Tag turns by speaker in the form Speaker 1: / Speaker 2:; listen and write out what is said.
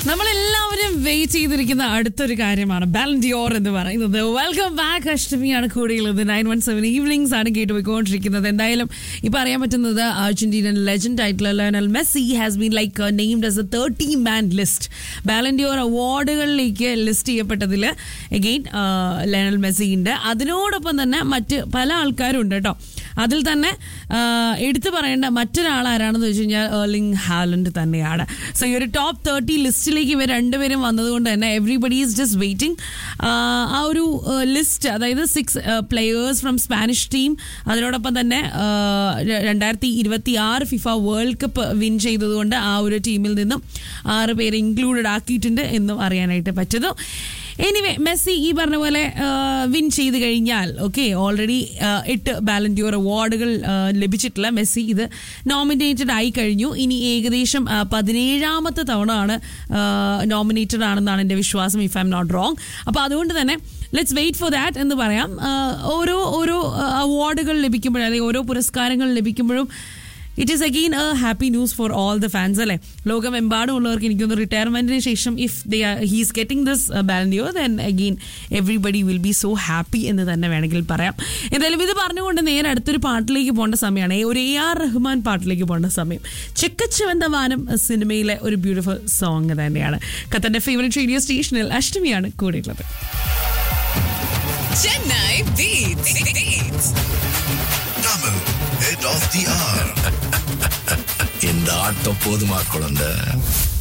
Speaker 1: നമ്മളെല്ലാവരും വെയിറ്റ് ചെയ്തിരിക്കുന്ന അടുത്തൊരു കാര്യമാണ് ബാലൻഡിയോർ എന്ന് പറയുന്നത് വെൽക്കം ബാക്ക് അഷ്ടമിയാണ് കൂടിയുള്ളത് നയൻ വൺ സെവൻ ഈവനിങ്സ് ആണ് കേട്ട് പോയിക്കൊണ്ടിരിക്കുന്നത് എന്തായാലും ഇപ്പൊ അറിയാൻ പറ്റുന്നത് അർജന്റീനൻ ലെജൻഡ് ആയിട്ടുള്ള Lionel Messi has been like named as a thirty man list Ballon d'Or അവാർഡുകളിലേക്ക് ലിസ്റ്റ് ചെയ്യപ്പെട്ടതിൽ എഗെയിൻ ലയണൽ മെസ്സി ഉണ്ട് അതിനോടൊപ്പം തന്നെ മറ്റ് പല ആൾക്കാരും ഉണ്ട് കേട്ടോ അതിൽ തന്നെ ആ, എടുത്തു പറയേണ്ട മറ്റൊരാൾ ആരാണെന്ന് വെച്ച് കഴിഞ്ഞാൽ ഏർലിംഗ് ഹാലൻഡ് തന്നെയാണ് സോ ഈ ഒരു ടോപ്പ് തേർട്ടി ലിസ്റ്റിലേക്ക് ഇവർ രണ്ടുപേരും വന്നതുകൊണ്ട് തന്നെ എവറിബഡി ഈസ് ജസ്റ്റ് വെയിറ്റിംഗ് ആ ഒരു ലിസ്റ്റ് അതായത് six players from Spanish team അതിനോടൊപ്പം തന്നെ ആ, ര- രണ്ടായിരത്തി ഇരുപത്തി ആറ് ഫിഫ വേൾഡ് കപ്പ് വിൻ ചെയ്തതുകൊണ്ട് ആ ഒരു ടീമിൽ നിന്നും ആറ് പേര് ഇൻക്ലൂഡഡ് ആക്കിയിട്ടുണ്ട് എന്നും അറിയാനായിട്ട് പറ്റുന്നു എനിവേ മെസ്സി ഈ പറഞ്ഞ പോലെ വിൻ ചെയ്ത് കഴിഞ്ഞാൽ ഓക്കെ ഓൾറെഡി എട്ട് ബാലൻഡിയോർ അവാർഡുകൾ ലഭിച്ചിട്ടില്ല മെസ്സി ഇത് നോമിനേറ്റഡ് ആയി കഴിഞ്ഞു ഇനി ഏകദേശം ആ, പതിനേഴാമത്തെ തവണ ആണ് നോമിനേറ്റഡ് ആണെന്നാണ് എൻ്റെ വിശ്വാസം if I'm not wrong അപ്പോൾ അതുകൊണ്ട് തന്നെ ലെറ്റ്സ് വെയിറ്റ് ഫോർ ദാറ്റ് എന്ന് പറയാം ആ, ഓരോ ഓരോ അവാർഡുകൾ ലഭിക്കുമ്പോഴും അല്ലെങ്കിൽ ഓരോ പുരസ്കാരങ്ങൾ ലഭിക്കുമ്പോഴും it is again a happy news for all the fans അല്ലേ ലോകമെമ്പാടും ഉള്ളവർക്ക് എനിക്കൊന്ന് റിട്ടയർമെന്റിന് ശേഷം if they he's getting this Ballon d'Or then again everybody will be so happy എന്ന് തന്നെ വേണമെങ്കിൽ പറയാം എന്തായാലും ഇത് പറഞ്ഞുകൊണ്ട് നേരെ അടുത്തൊരു പാട്ടിലേക്ക് പോകേണ്ട സമയമാണ് ഒരു എ ആർ റഹ്മാൻ പാട്ടിലേക്ക് പോകേണ്ട സമയം ചെക്കച്ചുവന്ത വാനം സിനിമയിലെ ഒരു ബ്യൂട്ടിഫുൾ സോങ് തന്നെയാണ് ഖത്തറിന്റെ ഫേവറേറ്റ് റേഡിയോ സ്റ്റേഷനിൽ അഷ്ടമിയാണ് കൂടെയുള്ളത്
Speaker 2: Chennai Beats. Beats.
Speaker 3: Tamil, head of the hour.
Speaker 4: இந்த ஆட்டம் போதுமா குழந்தை